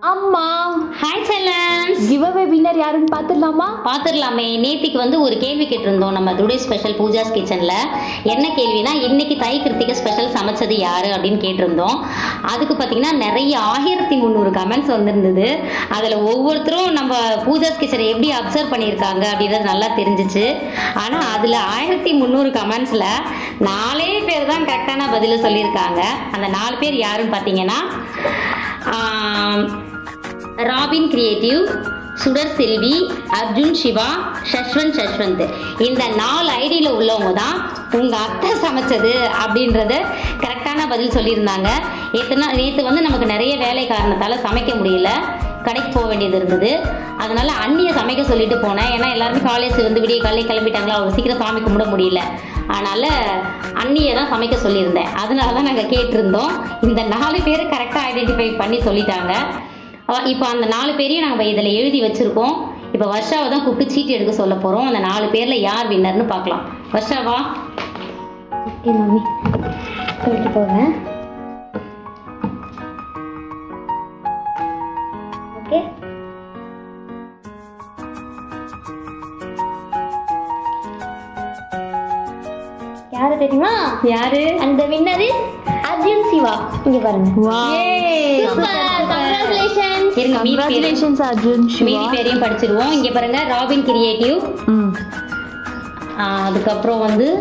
அம்மா ஹாய் செல்லன்ஸ் giveaway winner யாருன்னு பார்த்துடலாமா பார்த்துடலாமே நேத்திக்கு வந்து ஒரு கேள்வி கேட்டிருந்தோம் நம்ம டுடே ஸ்பெஷல் பூஜாஸ் கிச்சனில் என்ன கேள்வினா இன்னைக்கு தை கிருத்திகை ஸ்பெஷல் சமைச்சது யாரு அப்படின்னு கேட்டிருந்தோம் அதுக்கு பார்த்தீங்கன்னா நிறைய ஆயிரத்தி முந்நூறு கமெண்ட்ஸ் வந்திருந்தது அதில் ஒவ்வொருத்தரும் நம்ம பூஜாஸ் கிச்சனை எப்படி அப்சர்வ் பண்ணியிருக்காங்க அப்படின்றது நல்லா தெரிஞ்சிச்சு ஆனால் அதில் ஆயிரத்தி முந்நூறு கமெண்ட்ஸில் நாலே பேர் தான் கரெக்டான பதிலை சொல்லியிருக்காங்க அந்த நாலு பேர் யாருன்னு பார்த்தீங்கன்னா ஆம், ராபின் கிரியேட்டிவ் சுடர் செல்வி அர்ஜுன் சிவா ஷஷ்வந்த் ஷஷ்வந்த் இந்த நாலு ஐடியில் உள்ளவங்க தான் உங்கள் அத்தை சமைச்சது அப்படின்றத கரெக்டான பதில் சொல்லியிருந்தாங்க எத்தனை நேற்று வந்து நமக்கு நிறைய வேலை காரணத்தால் சமைக்க முடியல கடைக்கு போக வேண்டியது இருந்தது அதனால அண்ணியை சமைக்க சொல்லிட்டு போனேன் ஏன்னா எல்லாருமே காலேஜ் வந்து விடிய காலையில் கிளம்பிட்டாங்களா அவ்வளோ சீக்கிரம் சாமி கும்பிட முடியல அதனால அண்ணியை தான் சமைக்க சொல்லியிருந்தேன் அதனால தான் நாங்கள் கேட்டிருந்தோம் இந்த நாலு பேர் கரெக்டாக ஐடென்டிஃபை பண்ணி சொல்லிட்டாங்க அஹ் இப்போ அந்த நாலு பேரையும் நாங்கள் இதில் எழுதி வச்சுருக்கோம் இப்போ வர்ஷாவை தான் கூப்பிட்டு சீட்டு எடுக்க சொல்ல போகிறோம் அந்த நாலு பேரில் யார் வின்னர்னு பார்க்கலாம் வர்ஷாவா ஓகே மம்மி சொல்லிட்டு போங்க ஓகே யாரு தெரியுமா யாரு அந்த வின்னர் அர்ஜுன் சிவா இங்க பாருங்க கங்க்ராச்சுலேஷன்ஸ் இருங்க மீதி பேரையும் கங்க்ராச்சுலேஷன்ஸ் அர்ஜுன் மீதி சிவா பேரையும் படிச்சிருவோம் இங்க பாருங்க ராபின் கிரியேட்டிவ் ம் அதுக்கப்புறம் வந்து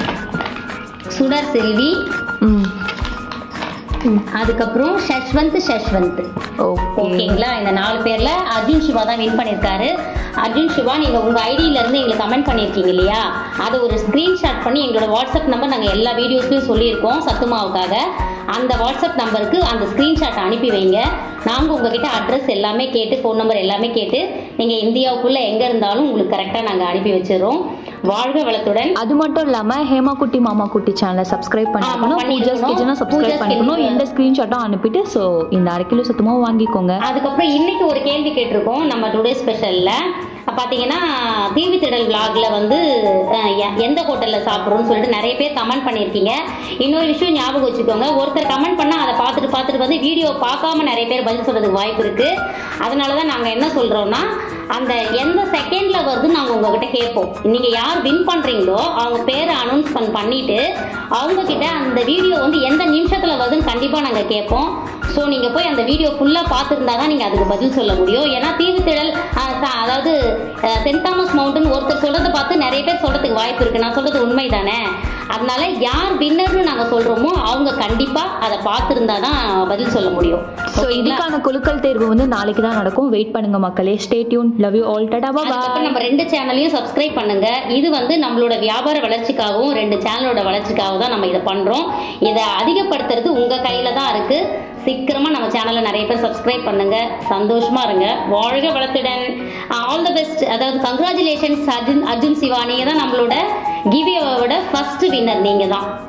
சுடர் செல்வி ம் அதுக்கப்புறம் ஷஷ்வந்த் ஷஷ்வந்த் ஓகே ஓகேங்களா இந்த நாலு பேர்ல அர்ஜுன் சிவா தான் வின் பண்ணியிருக்காரு அர்ஜுன் சிவா நீங்க உங்க ஐடியில இருந்து எங்களுக்கு கமெண்ட் பண்ணியிருக்கீங்க இல்லையா அதை ஒரு ஸ்கிரீன்ஷாட் பண்ணி எங்களோட வாட்ஸ்அப் நம்பர் நாங்க எல்லா வீடியோஸ்லயும் சொல்லியிருக்கோம் சத்துமாவுக்காக அந்த வாட்ஸ்அப் நம்பருக்கு அந்த ஸ்கிரீன்ஷாட் அனுப்பி வைங்க நாங்க உங்ககிட்ட அட்ரஸ் எல்லாமே கேட்டு ஃபோன் நம்பர் எல்லாமே கேட்டு நீங்க இந்தியாவுக்குள்ள எங்க இருந்தாலும் உங்களுக்கு கரெக்டா நாங்க அனுப்பி வச்சிடுறோம் வாழ்க வளத்துடன் அது மட்டும் இல்லாம ஹேமா குட்டி மாமா குட்டி சேனலை சப்ஸ்கிரைப் பண்ணிக்கணும் பண்ணிருக்கணும். பூஜாஸ் கிச்சனை பூஜாஸ் சப்ஸ்கிரைப் பண்ணிக்கணும் கிச்சனை. இந்த ஸ்கிரீன்ஷாட்டும் அனுப்பிட்டு ஸோ இந்த அரை கிலோ சுத்தமாக வாங்கிக்கோங்க அதுக்கப்புறம் இன்னைக்கு ஒரு கேள்வி கேட்டிருக்கோம் நம்ம டுடே ஸ்பெஷல்ல பார்த்தீங்கன்னா தீவு திடல் vlogல வந்து அஹ், எ- எந்த ஹோட்டலில் சாப்பிட்றோம்னு சொல்லிட்டு நிறைய பேர் கமெண்ட் பண்ணியிருக்கீங்க இன்னொரு விஷயம் ஞாபகம் வச்சுக்கோங்க ஒருத்தர் கமெண்ட் பண்ணால் அதை பார்த்துட்டு பார்த்துட்டு வந்து வீடியோ பார்க்காம நிறைய பேர் பதில் சொல்றதுக்கு வாய்ப்பு இருக்கு அதனால தான் நாங்கள் என்ன சொல்றோம்னா அந்த எந்த செகண்ட்ல வருதுன்னு நாங்கள் உங்ககிட்ட கேட்போம் நீங்க யார் வின் பண்றீங்களோ அவங்க பேரை அனௌன்ஸ் பண்ண பண்ணிட்டு அவங்க கிட்ட அந்த வீடியோ வந்து எந்த நிமிஷத்துல வருதுன்னு கண்டிப்பா நாங்க கேட்போம் ஸோ நீங்க போய் அந்த வீடியோ ஃபுல்லா பார்த்துருந்தா தான் நீங்க அதுக்கு பதில் சொல்ல முடியும் ஏன்னா தீவுத்திடல் அஹ், ச- அதாவது அஹ், சென்ட் தாமஸ் மவுண்டன் ஒருத்தர் சொல்றதை பார்த்து நிறைய பேர் சொல்றதுக்கு வாய்ப்பு இருக்கு நான் சொல்றது உண்மைதானே அதனால யார் வின்னர்னு நாங்க சொல்றோமோ அவங்க கண்டிப்பா அதை பார்த்துருந்தா தான் பதில் சொல்ல முடியும் ஸோ இதுக்கான குலுக்கல் தேர்வு வந்து நாளைக்கு தான் நடக்கும் வெயிட் பண்ணுங்க மக்களே stay tuned love you all tata அதுக்கப்புறம் நம்ம ரெண்டு சேனலையும் சப்ஸ்கிரைப் பண்ணுங்க இது வந்து நம்மளோட வியாபார வளர்ச்சிக்காகவும் ரெண்டு சேனலோட வளர்ச்சிக்காகவும் தான் நம்ம இதை பண்றோம் இதை அதிகப்படுத்துறது உங்க கையில தான் இருக்கு சீக்கிரமா நம்ம சேனலை நிறைய பேர் சப்ஸ்கிரைப் பண்ணுங்க சந்தோஷமா இருங்க வாழ்க வளத்துடன் ஆல் தி பெஸ்ட் அதாவது கங்க்ராச்சுலேஷன்ஸ் அர்ஜுன் அர்ஜுன் சிவா நீங்க தான் நம்மளோட கிவியோட ஃபர்ஸ்ட் வின்னர் நீங்க தான்